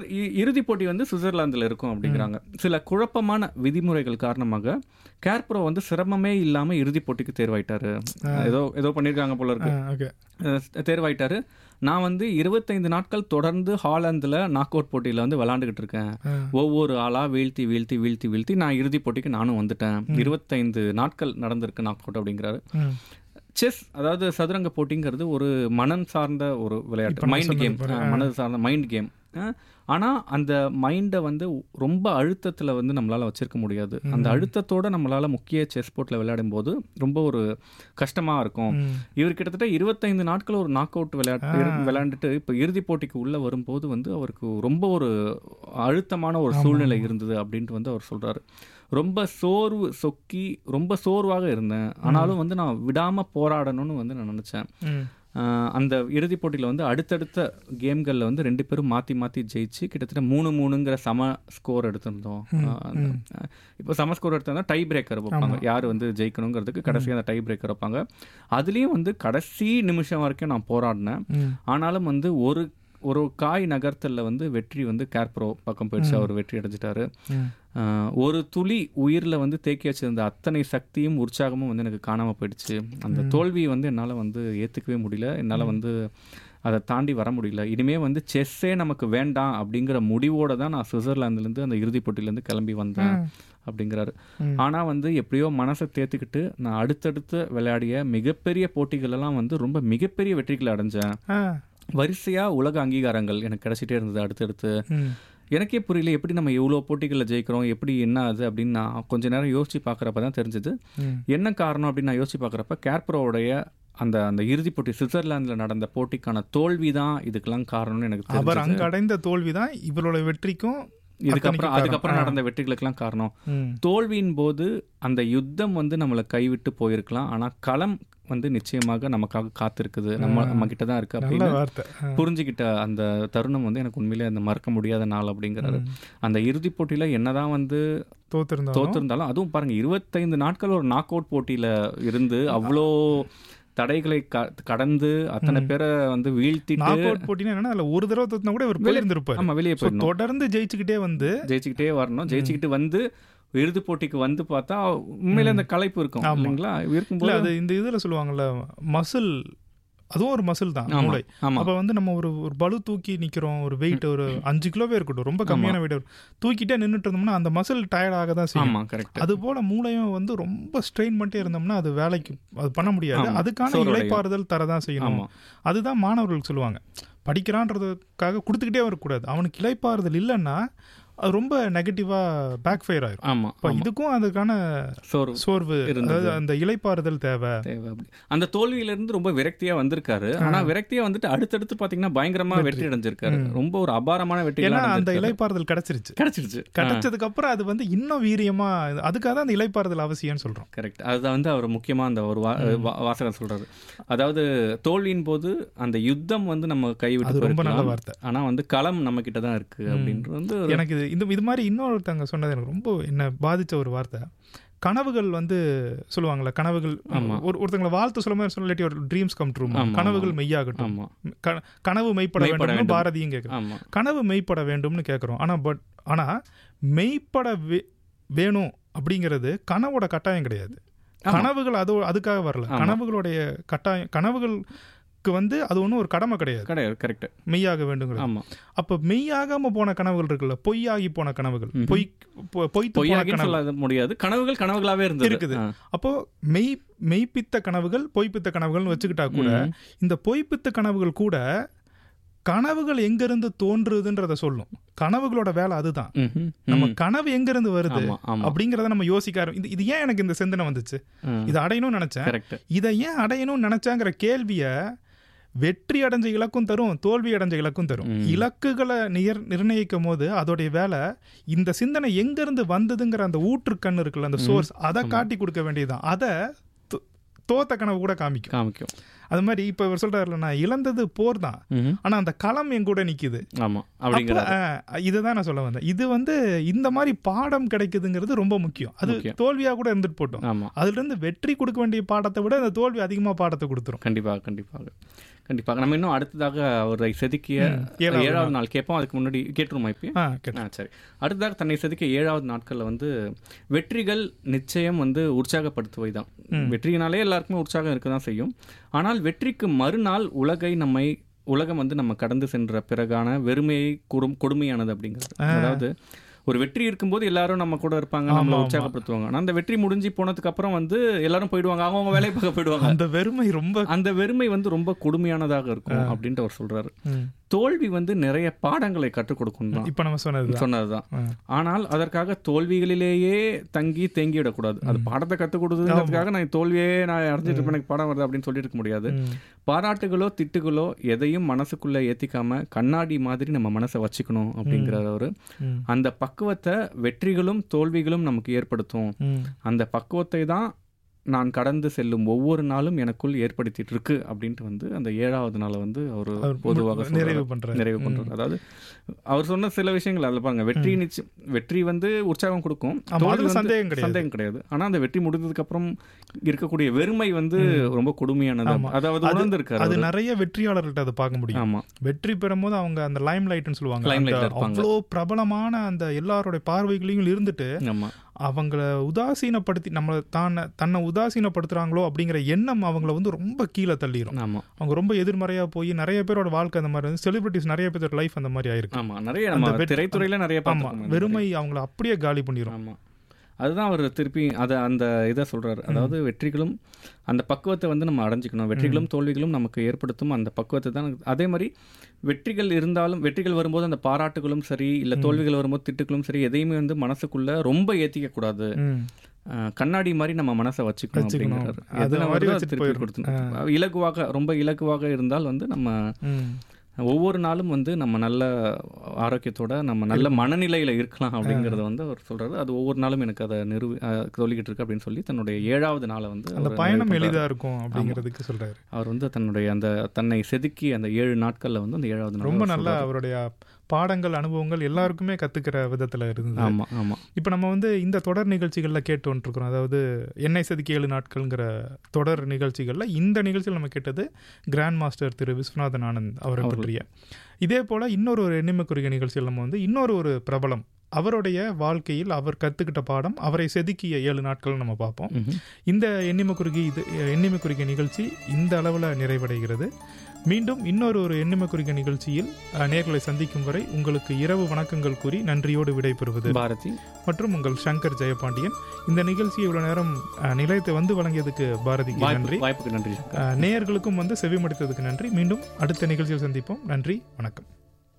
இ- இறுதிப் போட்டி வந்து சுவிட்சர்லாந்தில் இருக்கும் அப்படிங்கிறாங்க சில குழப்பமான விதிமுறைகள் காரணமாக கேர்ப்ரோ வந்து சிரமமே இல்லாமல் இறுதிப் போட்டிக்கு தேர்வாயிட்டாரு ஏதோ ஏதோ பண்ணியிருக்காங்க போல இருக்கு ஓகே அஹ் தேர்வாயிட்டாரு நான் வந்து இருபத்தைந்து நாட்கள் தொடர்ந்து ஹாலந்தில் நாக் அவுட் போட்டியில் வந்து விளாண்டுக்கிட்டு இருக்கேன் ஒவ்வொரு ஆளாக வீழ்த்தி வீழ்த்தி வீழ்த்தி வீழ்த்தி நான் இறுதிப் போட்டிக்கு நானும் வந்துட்டேன் இருபத்தைந்து நாட்கள் நடந்திருக்கு நாக் அவுட் அப்படிங்கிறாரு செஸ் அதாவது சதுரங்க போட்டிங்கிறது ஒரு மனம் சார்ந்த ஒரு விளையாட்டு மைண்ட் கேம் மனது சார்ந்த மைண்ட் கேம் ஆனால் அந்த மைண்டை வந்து ரொம்ப அழுத்தத்தில் வந்து நம்மளால் வச்சிருக்க முடியாது அந்த அழுத்தத்தோட நம்மளால் முக்கிய செஸ் போர்ட்டில் விளையாடும் போது ரொம்ப ஒரு கஷ்டமாக இருக்கும் இவர் கிட்டத்தட்ட இருபத்தைந்து நாட்கள் ஒரு நாக் அவுட் விளையாட்டு விளையாண்டுட்டு இப்போ இறுதிப் போட்டிக்கு உள்ளே வரும்போது வந்து அவருக்கு ரொம்ப ஒரு அழுத்தமான ஒரு சூழ்நிலை இருந்தது அப்படின்ட்டு வந்து அவர் சொல்கிறாரு ரொம்ப சோர்வு சொக்கி ரொம்ப சோர்வாக இருந்தேன் ஆனாலும் வந்து நான் விடாமல் போராடணும்னு வந்து நான் நினச்சேன் ஆஹ் அந்த இறுதிப் போட்டியில் வந்து அடுத்தடுத்த கேம்களில் வந்து ரெண்டு பேரும் மாற்றி மாற்றி ஜெயிச்சு கிட்டத்தட்ட மூணு மூணுங்கிற சம ஸ்கோர் எடுத்திருந்தோம் ஆஹ் இப்போ சம ஸ்கோர் எடுத்திருந்தா டை பிரேக்கர் வைப்பாங்க யார் வந்து ஜெயிக்கணுங்கிறதுக்கு கடைசியாக அந்த டை பிரேக்கர் வைப்பாங்க அதுலேயும் வந்து கடைசி நிமிஷம் வரைக்கும் நான் போராடினேன் ஆனாலும் வந்து ஒரு ஒரு காய் நகர்த்தல்ல வந்து வெற்றி வந்து கேர்ப்ரோ பக்கம் போயிடுச்சு அவர் வெற்றி அடைஞ்சிட்டாரு ஆஹ் ஒரு துளி உயிரில் வந்து தேக்கி வச்சிருந்த அத்தனை சக்தியும் உற்சாகமும் வந்து எனக்கு காணாமல் போயிடுச்சு அந்த தோல்வியை வந்து என்னால் வந்து ஏற்றுக்கவே முடியல என்னால் வந்து அதை தாண்டி வர முடியல இனிமே வந்து செஸ்ஸே நமக்கு வேண்டாம் அப்படிங்கிற முடிவோட தான் நான் சுவிட்சர்லாந்துலேருந்து அந்த இறுதிப் போட்டியிலேருந்து கிளம்பி வந்தேன் அப்படிங்கிறாரு ஆனால் வந்து எப்படியோ மனசை தேர்த்துக்கிட்டு நான் அடுத்தடுத்து விளையாடிய மிகப்பெரிய போட்டிகளெல்லாம் வந்து ரொம்ப மிகப்பெரிய வெற்றிகளை அடைஞ்சேன் வரிசையாக உலக அங்கீகாரங்கள் எனக்கு கிடைச்சிட்டே இருந்தது அடுத்தடுத்து எனக்கே புரியல எப்படி நம்ம இவ்வளோ போட்டிகளில் ஜெயிக்கிறோம் எப்படி என்ன அது அப்படின்னு நான் கொஞ்ச நேரம் யோசிச்சு பார்க்குறப்ப தான் தெரிஞ்சது என்ன காரணம் அப்படின்னு நான் யோசிச்சு பார்க்குறப்ப கேர்ப்ரோவுடைய அந்த அந்த இறுதிப் போட்டி சுவிட்சர்லாந்தில் நடந்த போட்டிக்கான தோல்வி தான் இதுக்கெல்லாம் காரணம்னு எனக்கு அவர் தெரிஞ்சது அங்க அடைந்த தோல்வி தான் இவரோட வெற்றிக்கும் இதுக்கப்புறம் அதுக்கப்புறம் நடந்த வெற்றிகளுக்கெல்லாம் காரணம் ம். தோல்வியின் போது அந்த யுத்தம் வந்து நம்மளை கைவிட்டு போயிருக்கலாம் ஆனா களம் வந்து நிச்சயமாக நமக்காக காத்திருக்குது நம்ம நம்ம கிட்ட தான் இருக்கு நல்ல அப்படின்னு வார்த்தை ஆ. புரிஞ்சுக்கிட்ட அந்த தருணம் வந்து எனக்கு உண்மையிலே அந்த மறக்க முடியாத நாள் அப்படிங்கிறாரு அந்த இறுதிப் போட்டியில என்னதான் வந்து தோத்திருந்தாலும் தோத்திருந்தாலும் அதுவும் பாருங்க இருபத்தைந்து நாட்கள் ஒரு நாக் அவுட் போட்டியில இருந்து அவ்வளோ தடைகளை க- கடந்து அத்தனை பேரை வந்து வீழ்த்திட்டு நாக் அவுட் போட்டினா என்னன்னா அதுல ஒரு தடவை தோத்தினா கூட இவர் போயிருந்திருப்பாரு ஆமா வெளியே So, போயிடணும் தொடர்ந்து ஜெயிச்சுக்கிட்டே வந்து ஜெயிச்சுக்கிட்டே வரணும் ஜெயிச்சுக்கிட்டு வந்து இறுதி போட்டிக்கு வந்து பார்த்தா உண்மையில அந்த களைப்பு இருக்கும் இல்லைங்களா இல்ல இருக்கும்போது அது இந்த இதுல சொல்லுவாங்கல்ல மசில் அதுவும் ஒரு மசில் தான் ஆமா மூளை ஆமா அப்ப வந்து நம்ம ஒரு ஒரு பளு தூக்கி நிக்கிறோம் ஒரு வெயிட் ஒரு அஞ்சு கிலோவே இருக்கட்டும் ரொம்ப கம்மியான வெயிட் தூக்கிட்டே நின்னுட்டு இருந்தோம்னா அந்த மசில் டயர்ட் ஆக தான் செய்யும் ஆமா கரெக்ட் அது போல மூளையும் வந்து ரொம்ப ஸ்ட்ரெயின் பண்ணிட்டே இருந்தோம்னா அது வேலைக்கு அது பண்ண முடியாது ஆமா. அதுக்கான சோர்வடையும். இளைப்பாறுதல் தரதான் செய்யணும் ஆமா அதுதான் மாணவர்களுக்கு சொல்லுவாங்க படிக்கிறான்றதுக்காக கொடுத்துக்கிட்டே வரக்கூடாது அவனுக்கு இளைப்பாறுதல் இல்லைன்னா அது ரொம்ப நெகட்டிவா பேக் ஃபயர் ஆயிரும் ஆமா இப்ப இதுக்கும் அதுக்கான சோர்வு சோர்வு இருந்தது. அதாவது அந்த இளைப்பாறுதல் தேவை தேவை அப்படி அந்த தோல்வியில இருந்து ரொம்ப விரக்தியா வந்திருக்காரு ஆனா விரக்தியா வந்துட்டு அடுத்தடுத்து பாத்தீங்கன்னா பயங்கரமா வெற்றி அடைஞ்சிருக்காரு ரொம்ப ஒரு அபாரமான வெற்றி ஏன்னா அந்த இளைப்பாறுதல் கிடைச்சிருச்சு கிடைச்சிருச்சு கிடைச்சதுக்கு அப்புறம் அது வந்து இன்னும் வீரியமா அதுக்காக தான் அந்த இளைப்பாறுதல் அவசியம்னு சொல்றோம் கரெக்ட் அதுதான் வந்து அவர் முக்கியமா அந்த ஒரு வா- வா- வாசகம் சொல்றாரு அதாவது தோல்வியின் போது அந்த யுத்தம் வந்து நம்ம கைவிட்டு அது ரொம்ப நல்ல போயிருக்கலாம். வார்த்தை ஆனா வந்து களம் நம்ம கிட்ட தான் இருக்கு அப்படின்றது வந்து ஒரு- எனக்கு இது இந்த இது மாதிரி இன்னொருத்தங்க சொன்னது எனக்கு ரொம்ப என்ன பாதிச்ச ஒரு வார்த்தை கனவுகள் வந்து சொல்லுவாங்கல்ல கனவுகள் ஒரு ஒருத்தங்களை வாழ்த்து சொல்ல மாதிரி சொல்ல இல்லாட்டி ஒரு ட்ரீம்ஸ் கம் ட்ரூ ஆமா, கனவுகள் மெய்யாகட்டும் ஆமா க- கனவு மெய்ப்பட மெய்ப்பட வேண்டும்னு வேண்டும். பாரதியும் கேட்குறோம் ஆமா கனவு மெய்ப்பட வேண்டும்னு கேட்குறோம் ஆனா பட் ஆனா மெய்ப்பட வே- வேணும் அப்படிங்கிறது கனவோட கட்டாயம் கிடையாது கனவுகள் அது அதுக்காக வரல கனவுகளுடைய கட்டாயம் கனவுகளுக்கு வந்து அது ஒன்றும் ஒரு கடமை கிடையாது கிடையாது கரெக்ட் மெய்யாக வேண்டுங்கிறது ஆமா அப்ப மெய்யாகாம போன கனவுகள் இருக்குல்ல பொய்யாகி போன கனவுகள் பொய் பொ- பொய்த்து போன பொய்யாகின்னு கனவு சொல்ல முடியாது கனவுகள் கனவுகளாவே இருந்தது இருக்குது ஆ. அப்போ மெய் மெய்ப்பித்த கனவுகள் பொய்ப்பித்த கனவுகள்னு வச்சுக்கிட்டா கூட இந்த பொய்ப்பித்த கனவுகள் கூட கனவுகள் எங்கிருந்து தோன்றுதுன்றத சொல்லும் கனவுகளோட வேலை அதுதான் ம்ஹும். நம்ம ம். கனவு எங்கிருந்து வருது ஆமா ஆமா அப்படிங்கறத நம்ம யோசிக்க ஆரம்பி- இது இது ஏன் எனக்கு இந்த சிந்தனை வந்துச்சு ம். இதை அடையணும்னு நினைச்சேன் கரெக்ட் இதை ஏன் அடையணும்னு நினைச்சாங்கிற கேள்விய வெற்றி அடைஞ்ச இலக்கும் தரும் தோல்வி அடைஞ்ச இலக்கும் தரும் ம். இலக்குகளை நியர் நிர்ணயிக்கும் போது அதோடைய வேலை இந்த சிந்தனை எங்கிருந்து வந்ததுங்கிற அந்த ஊற்றுக்கண் இருக்குல்ல அந்த சோர்ஸ் அதை காட்டி கொடுக்க வேண்டியதுதான் அதை தோ- தோத்த கனவு கூட காமிக்கும் காமிக்கும் அது மாதிரி இப்ப இவர் சொல்றாருல நான் இழந்தது போர் தான் ம்ஹும். ஆனா அந்த களம் என் கூட நிக்குது ஆமா அப்படிங்கிற இதை தான் நான் சொல்ல வந்தேன் இது வந்து இந்த மாதிரி பாடம் கிடைக்குதுங்கிறது ரொம்ப முக்கியம் அது முக்கியம். தோல்வியா கூட இருந்துட்டு போட்டோம் ஆமா அதுல இருந்து வெற்றி கொடுக்க வேண்டிய பாடத்தை விட அந்த தோல்வி அதிகமா பாடத்தை கொடுத்துரும் கண்டிப்பாக கண்டிப்பாக கண்டிப்பாக நம்ம இன்னும் அடுத்ததாக அவரை செதுக்கிய ம், ஏழாவது ஏழாவது நாள் கேட்போம் அதுக்கு முன்னாடி கேட்டுருமா இப்போ ஆ கேட்டேன் ஆ சரி அடுத்ததாக தன்னை செதுக்கிய ஏழாவது நாட்களில் வந்து வெற்றிகள் நிச்சயம் வந்து உற்சாகப்படுத்துவை தான் வெற்றியினாலே எல்லாருக்குமே உற்சாகம் இருக்க தான் செய்யும் ஆனால் வெற்றிக்கு மறுநாள் உலகை நம்மை உலகம் வந்து நம்ம கடந்து சென்ற பிறகான வெறுமையை குடும் கொடுமையானது அப்படிங்கிறது அதாவது ஒரு வெற்றி இருக்கும்போது எல்லாரும் நம்ம கூட இருப்பாங்க நம்மளை ஆமா, ஆமா. உற்சாகப்படுத்துவாங்க ஆனால் அந்த வெற்றி முடிஞ்சு போனதுக்கு அப்புறம் வந்து எல்லாரும் போயிடுவாங்க அவங்கவுங்க வேலையை பார்க்க போயிடுவாங்க அந்த வெறுமை ரொம்ப அந்த வெறுமை வந்து ரொம்ப கொடுமையானதாக இருக்கும் அப்படின்ட்டு அவர் சொல்றாரு ம். தோல்வி வந்து நிறைய பாடங்களை கற்றுக் கொடுக்கும் தான் இப்ப நம்ம சொன்னதுதான் சொன்னதுதான் ஆ. ஆனால் அதற்காக தோல்விகளிலேயே தங்கி தேங்கி விடக்கூடாது அது பாடத்தை கற்றுக் கொடுத்ததுக்காக நான் தோல்வியே நான் அடைஞ்சிட்டு இருப்பேன் எனக்கு பாடம் வருது அப்படின்னு சொல்லிட்டு இருக்க முடியாது ம். பாராட்டுகளோ திட்டுகளோ எதையும் மனசுக்குள்ள ஏத்திக்காம கண்ணாடி மாதிரி நம்ம மனசை வச்சுக்கணும் அப்படிங்கிறார் அவரு ம். அந்த பக்குவத்தை வெற்றிகளும் தோல்விகளும் நமக்கு ஏற்படுத்தும் ம். அந்த பக்குவத்தை தான் நான் கடந்து செல்லும் ஒவ்வொரு நாளும் எனக்குள் ஏற்படுத்திட்டு இருக்கு அப்படின்ட்டு வந்து அந்த ஏழாவது நாளை வந்து அவர் அவர் பொதுவாக சொல்றாரு. நிறைவு பண்றாரு நிறைவு பண்றாரு அதாவது அவர் சொன்ன சில விஷயங்கள் அதில் பாருங்க வெற்றி நிச்சயம் வெற்றி வந்து உற்சாகம் கொடுக்கும் ஆமா, தோல்வி அதுல வந்து சந்தேகம் கிடையாது. சந்தேகம் கிடையாது ஆனா அந்த வெற்றி முடிந்ததுக்கு அப்புறம் இருக்கக்கூடிய வெறுமை வந்து ரொம்ப கொடுமையானது ஆமா. அதாவது உணர்ந்திருக்காரு அது அவரு. நிறைய வெற்றியாளர்கள்ட்ட அதை பார்க்க முடியும் ஆமா வெற்றி பெறும்போது அவங்க அந்த லைம் லைட்னு சொல்லுவாங்க Limelight ல அந்த இருப்பாங்க. அவ்வளோ பிரபலமான அந்த எல்லாரோட பார்வைகளையும் இருந்துட்டு ஆமா அவங்கள உதாசீனப்படுத்தி நம்மளை தானே தன்னை உதாசீனப்படுத்துறாங்களோ அப்படிங்கிற எண்ணம் அவங்கள வந்து ரொம்ப கீழே தள்ளிடும் ஆமா அவங்க ரொம்ப எதிர்மறையா போய் நிறைய பேரோட வாழ்க்கை அந்த மாதிரி வந்து செலிபிரிட்டிஸ் நிறைய பேரோட லைஃப் அந்த மாதிரி ஆயிருக்கு ஆமா நிறைய நம்ம வெற்றி- திரைத்துறையில நிறைய ஆமா பார்த்திருக்கோம் இந்த மாதிரி. வெறுமை அவங்கள அப்படியே காலி பண்ணிரும் ஆமா அதுதான் அவர் திருப்பி அதை அந்த இதை சொல்றாரு அதாவது வெற்றிகளும் அந்த பக்குவத்தை வந்து நம்ம அடைஞ்சிக்கணும் வெற்றிகளும் தோல்விகளும் நமக்கு ஏற்படுத்தும் அந்த பக்குவத்தை தான் அதே மாதிரி வெற்றிகள் இருந்தாலும் வெற்றிகள் வரும்போது அந்த பாராட்டுகளும் சரி இல்லை தோல்விகள் வரும்போது திட்டுகளும் சரி எதையுமே வந்து மனசுக்குள்ள ரொம்ப ஏத்திக்க கூடாது ம். அஹ், கண்ணாடி மாதிரி நம்ம மனசை வச்சுக்கணும் வச்சுக்கணும். அப்படிங்கிறாரு அது எது நம்ம மாதிரி வருதோ அதை வச்சுட்டு திருப்பி போயிடணும். கொடுத்துணும் இலகுவாக ரொம்ப இலகுவாக இருந்தால் வந்து நம்ம ம். ஒவ்வொரு நாளும் வந்து நம்ம நல்ல ஆரோக்கியத்தோட நம்ம நல்ல மனநிலையில இருக்கலாம் அப்படிங்கறத வந்து அவர் சொல்றாரு அது ஒவ்வொரு நாளும் எனக்கு அதை நிறுவி அஹ், சொல்லிக்கிட்டு இருக்கு அப்படின்னு சொல்லி தன்னுடைய ஏழாவது நாளை வந்து அந்த அவர் பயணம் நிறைவு எளிதா பண்றாரு. இருக்கும் அப்படிங்கிறதுக்கு சொல்றாரு அவர் வந்து தன்னுடைய அந்த தன்னை செதுக்கி அந்த ஏழு நாட்கள்ல வந்து அந்த ஏழாவது நாள் ரொம்ப அவர் நல்லா சொல்றாரு. அவருடைய பாடங்கள் அனுபவங்கள் எல்லாருக்குமே கத்துக்கிற விதத்துல இருந்தது ஆமா ஆமா இப்போ நம்ம வந்து இந்த தொடர் நிகழ்ச்சிகளில் கேட்டு வந்துருக்குறோம் அதாவது எண்ணெய் செதுக்கி ஏழு நாட்கள்ங்கிற தொடர் நிகழ்ச்சிகளில் இந்த நிகழ்ச்சியில் நம்ம கேட்டது கிராண்ட் மாஸ்டர் திரு விஸ்வநாதன் ஆனந்த் அவரை பற்றிய இதே போல் இன்னொரு ஒரு எண்ணிம குறுகிய நிகழ்ச்சியில் நம்ம வந்து இன்னொரு ஒரு பிரபலம் அவருடைய வாழ்க்கையில் அவர் கற்றுக்கிட்ட பாடம் அவரை செதுக்கிய ஏழு நாட்கள் நம்ம பார்ப்போம் ம்ஹும். இந்த எண்ணிம குறுகி இது எண்ணிம குறுகிய நிகழ்ச்சி இந்த அளவில் நிறைவடைகிறது மீண்டும் இன்னொரு ஒரு எண்ணிம குறுகிய நிகழ்ச்சியில் அஹ், நேர்களை சந்திக்கும் வரை உங்களுக்கு இரவு வணக்கங்கள் கூறி நன்றியோடு விடைபெறுவது பாரதி மற்றும் உங்கள் சங்கர் ஜெயபாண்டியன் இந்த நிகழ்ச்சியை இவ்வளவு நேரம் அஹ், நிலையத்தை வந்து வழங்கியதுக்கு பாரதிக்கு நன்றி வாய்ப்பு வாய்ப்புக்கு நன்றி அஹ், நேயர்களுக்கும் வந்து செவிமடுத்ததுக்கு நன்றி மீண்டும் அடுத்த நிகழ்ச்சியில் சந்திப்போம் நன்றி வணக்கம்